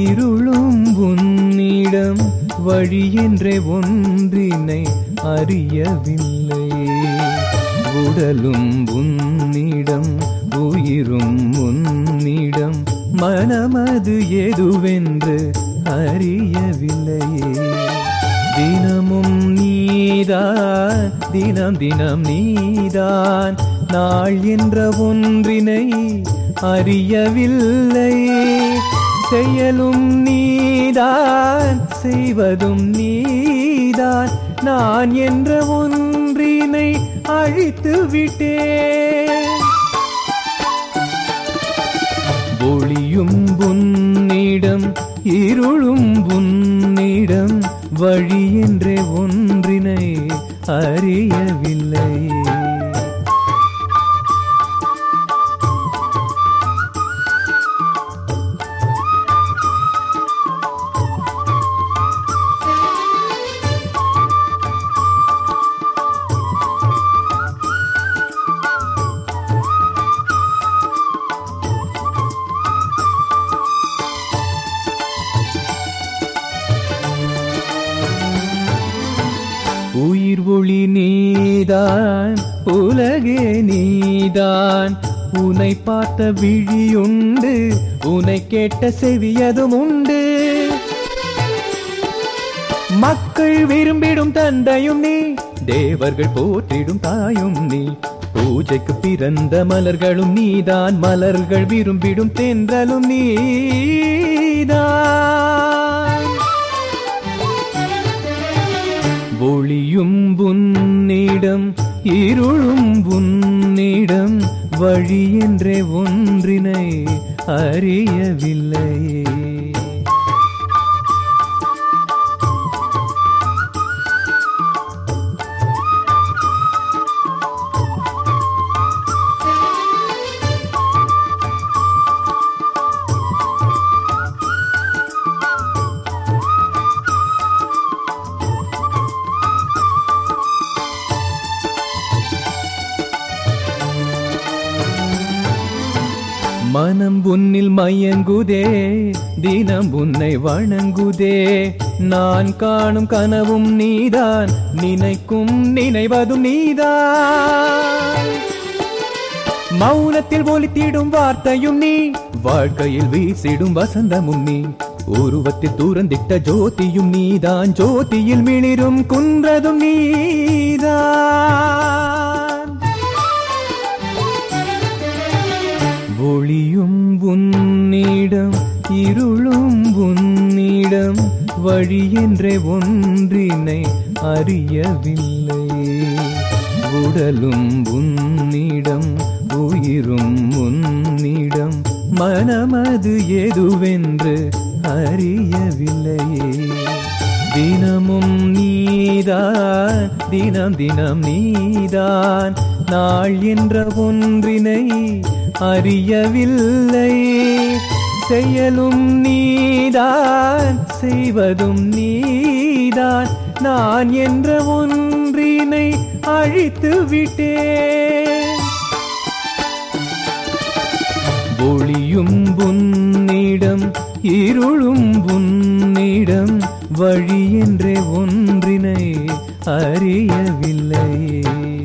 இருளும் உன்னிடம் வழி என்றே ஒன்றினை அறியவில்லை உடலும் உன்னிடம் உயிரும் உன்னிடம் மனமது எதுவென்று அறியவில்லையே தினமும் நீதான் தினம் தினம் நீதான் நாள் என்ற ஒன்றினை அறியவில்லை செயலும் நீதான் செய்வதும் நீதான் நான் என்ற ஒன்றினை அழித்து விட்டேன் ஒளியும் உன்னிடம் இருளும் உன்னிடம் வழி என்றே ஒன்றினை அறியவில்லை உயிர் ஒளி நீதான் உலகே நீதான் உன்னை பார்த்த விழியுண்டு உன்னை கேட்ட செவியதும் உண்டு மக்கள் விரும்பிடும் தந்தையும் நீ தேவர்கள் போற்றிடும் தாயும் நீ பூஜைக்கு பிறந்த மலர்களும் நீதான் மலர்கள் விரும்பிடும் தென்றலும் நீதான் ஒளியும் உன்னிடம் இருளும் உன்னிடம் வழி என்றே ஒன்றினை அறியவில்லையே மனம் உன்னில் மயங்குதே தினம் உன்னை வணங்குதே நான் காணும் கனவும் நீதான் நினைக்கும் நினைவதும் நீதான் மௌனத்தில் ஒலித்திடும் வார்த்தையும் நீ வாழ்க்கையில் வீசிடும் வசந்தமும் நீ உருவத்தில் தூரந்திட்ட ஜோதியும் நீதான் ஜோதியில் மிளிரும் குன்றதும் நீதான் ஒளியும் உன்னிடம் இருளும் உன்னிடம் வழி என்றே ஒன்றினை அறியவில்லை உடலும் உன்னிடம் உயிரும் உன்னிடம் மனமது எதுவென்று அறியவில்லையே தினமும் நீதான் தினம் தினம் நீதான் நாள் என்ற ஒன்றினை அறியவில்லை செயலும் நீதான் செய்வதும் நீதான் நான் என்ற ஒன்றினை அழித்து விட்டேன் ஒளியும் உன்னிடம் இருளும் உன்னிடம் வழி என்றே ஒன்றினை அறியவில்லையே